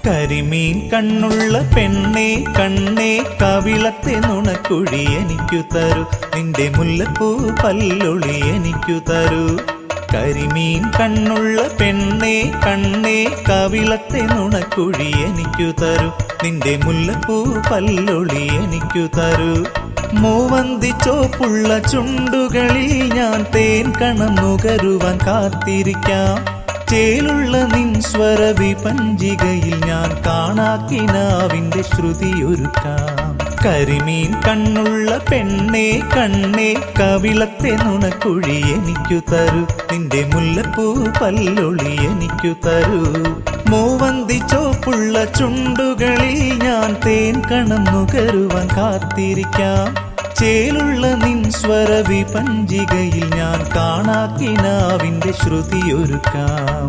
കരിമീൻ കണ്ണുള്ള പെണ്ണെ കണ്ണേ കവിളത്തെ നുണക്കുഴി എനിക്കു തരൂ നിന്റെ മുല്ലപ്പൂ പല്ലൊളി എനിക്കു തരൂ കരിമീൻ കണ്ണുള്ള പെണ്ണെ കണ്ണേ കവിളത്തെ നുണക്കുഴി എനിക്കു തരൂ നിന്റെ മുല്ലപ്പൂ പല്ലൊളി എനിക്കു തരൂ മൂവന്തി ചോപ്പുള്ള ചുണ്ടുകളിൽ ഞാൻ തേൻ കണം നുകരുവാൻ കാത്തിരിക്കാം ചേലുള്ള നിൻ സ്വരവിപഞ്ചികയിൽ ഞാൻ കാണാക്കിനാവിന്റെ ശ്രുതിയൊരുക്കാം കരിമീൻ കണ്ണുള്ള പെണ്ണെ കണ്ണേ കവിളത്തെ നുണക്കുഴി എനിക്കു തരൂ നിന്റെ മുല്ലപ്പൂ പല്ലൊളി എനിക്കു തരൂ മൂവന്തി ചോപ്പുള്ള ചുണ്ടുകളിൽ ഞാൻ തേൻ കണം നുകരുവാൻ കാത്തിരിക്കാം ചേലുള്ള നിൻ സ്വരവിപഞ്ചികയിൽ ഞാൻ കാണാക്കിനാവിന്റെ ശ്രുതിയൊരുക്കാം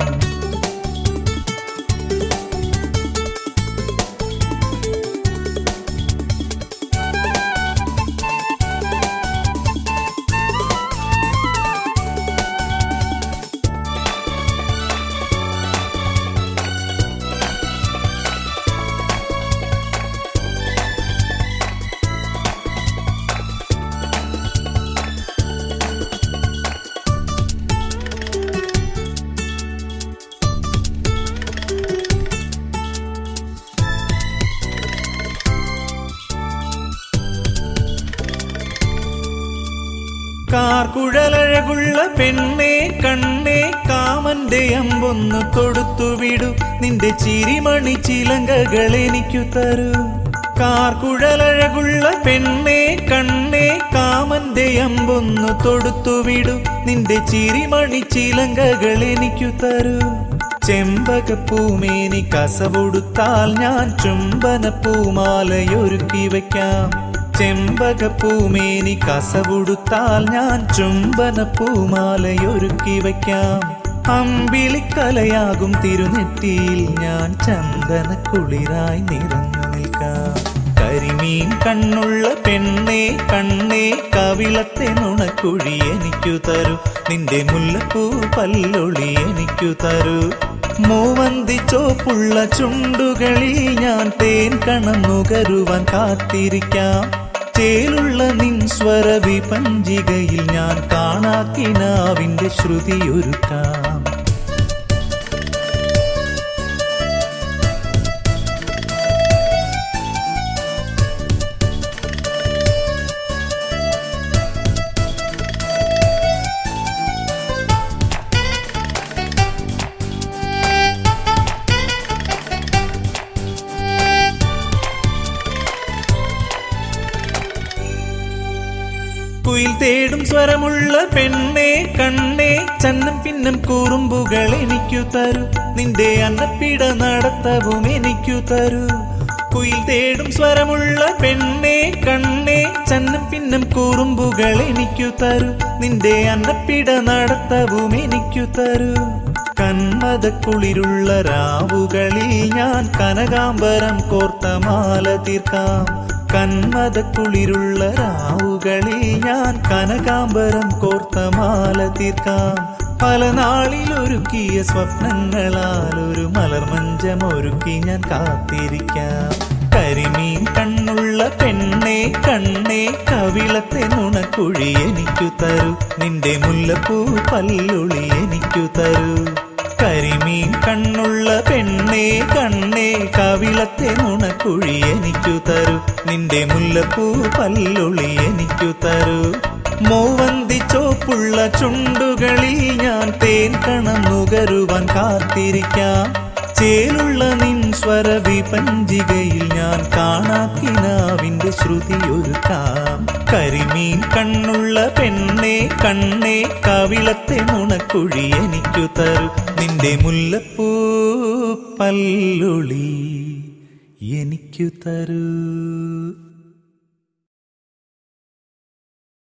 കാർക്കുഴലഴകുള്ള പെണ്ണെ കണ്ണേ കാമന്റെ അമ്പൊന്നു തൊടുത്തുവിടു നിന്റെ ചിരിമണി ചിലങ്കകൾ എനിക്കു തരൂ കാർക്കുഴലഴകുള്ള പെണ്ണെ കണ്ണേ കാമന്റെ അമ്പൊന്നു തൊടുത്തുവിടു നിന്റെ ചിരിമണി ചിലങ്കകൾ എനിക്കു തരൂ ചെമ്പകപ്പൂമേനി കസവൊടുത്താൽ ഞാൻ ചുംബന പൂമാലയൊരുക്കി വയ്ക്കാം ചെമ്പകപ്പൂമേനി കസവുടുത്താൽ ഞാൻ ചുംബന പൂമാലയൊരുക്കി വയ്ക്കാം അമ്പിളിക്കലയാകും തിരുനെറ്റിയിൽ ഞാൻ ചന്ദന കുളിരായി നിറഞ്ഞു നിൽക്കാം കരിമീൻ കണ്ണുള്ള പെണ്ണെ കണ്ണേ കവിളത്തെ നുണക്കുഴി എനിക്കു തരൂ നിന്റെ മുല്ലപ്പൂ പല്ലൊളി എനിക്കു തരൂ മൂവന്തി ചോപ്പുള്ള ചുണ്ടുകളിൽ ഞാൻ തേൻ കണം നുകരുവാൻ കാത്തിരിക്കാം ചേലുള്ള നിൻ സ്വരവിപഞ്ചികയിൽ ഞാൻ കാണാക്കിനാവിന്റെ ശ്രുതിയൊരുക്കാം കുയിൽ തേടും സ്വരമുള്ള പെണ്ണെ കണ്ണേ ചന്നം പിന്നം കൂറുമ്പുകൾ എനിക്കു തരൂ നിന്റെ അന്നപ്പിട നടത്തവും എനിക്കു തരൂ കുയിൽ തേടും സ്വരമുള്ള പെണ്ണെ കണ്ണേ ചന്നം പിന്നം കൂറുമ്പുകൾ എനിക്കു തരൂ നിന്റെ അന്നപ്പിട നടത്തവും എനിക്കു തരൂ കന്മത കുളിരുള്ള രാവുകളിൽ ഞാൻ കനകാംബരം കോർത്ത മാല തീർക്കാം കന്മത കുളിരുള്ള രാവുകളിൽ ഞാൻ കനകാംബരം കോർത്ത മാല തീർക്കാം പല നാളിലൊരുക്കിയ സ്വപ്നങ്ങളാൽ ഒരു മലർമഞ്ചം ഒരുക്കി ഞാൻ കാത്തിരിക്കാം കരിമീൻ കണ്ണുള്ള പെണ്ണെ കണ്ണേ കവിളത്തെ നുണക്കുഴി എനിക്കു തരൂ നിന്റെ മുല്ലപ്പൂ പല്ലുളി എനിക്കു തരൂ കരിമീൻ കണ്ണുള്ള പെണ്ണെ കണ്ണേ കവിളത്തെ നുണക്കുഴി എനിക്കു തരൂ നിന്റെ മുല്ലപ്പൂ പല്ലുളി എനിക്കു തരൂ മൂവന്തി ചോപ്പുള്ള ചുണ്ടുകളിൽ ഞാൻ തേൻ കണം നുകരുവാൻ കാത്തിരിക്കാം ചേലുള്ള നിൻ സ്വരവിപഞ്ചികയിൽ ഞാൻ കാണാക്കിനാവിന്റെ ശ്രുതിയൊരുക്കാം കരിമീൻ കണ്ണുള്ള പെണ്ണെ കണ്ണേ കവിളത്തെ നുണക്കുഴി എനിക്കു തരൂ നിന്റെ മുല്ലപ്പൂ പല്ലുളി എനിക്കു തരൂ